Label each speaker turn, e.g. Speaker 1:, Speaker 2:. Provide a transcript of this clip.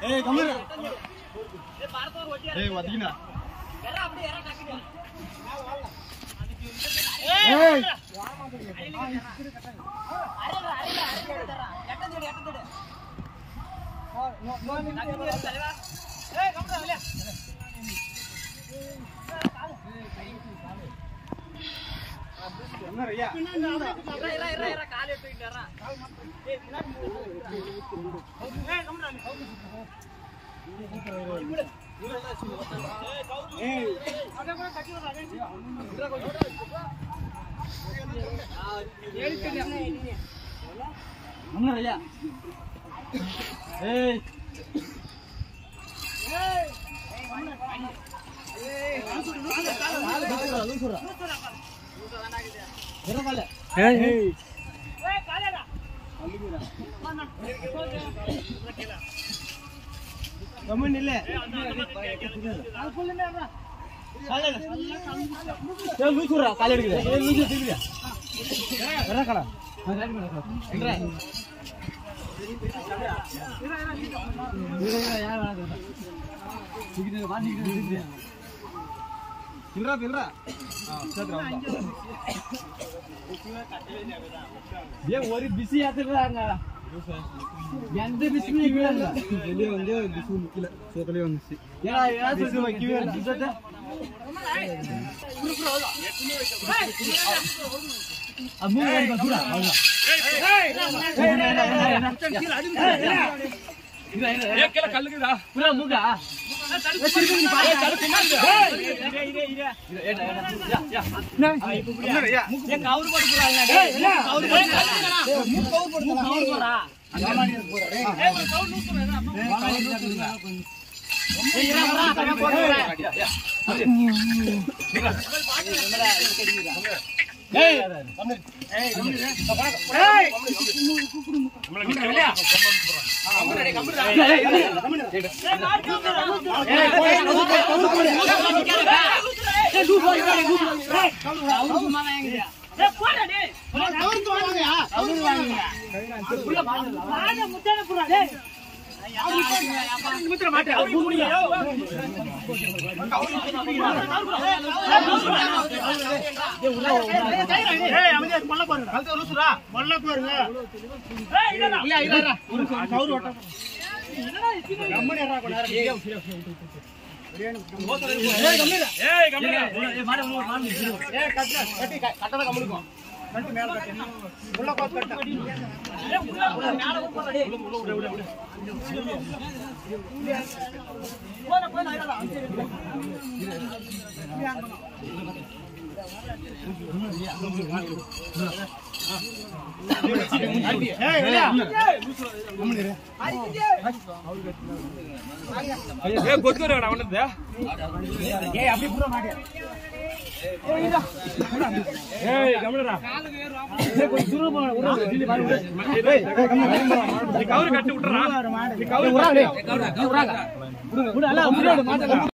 Speaker 1: ஏய் கம்முனு ஏய் வதினா ஏய் என்ன ரையா ஏய் என்ன ரையா ஏய் ஏய் கம்மன் இல்ல லூசுரா கால எடுக்குது ஏய் லூசு திரும்பியா வர கடா எங்கடா பில்றா பில்றா ஏன் ஒரு பிஸி ஆத்துறாங்க எந்த பிஸியும் இல்ல வெளியே வந்து பிஸி நிக்கல சோக்கலே வந்துச்சு ஏன்னா ஏன்னா பிஸி வைக்கவே இல்லை மூணு வாடி பத்துடா அவ்வளவுதான் புறா மூக்கா கவுரு கட்டி விட்டுறா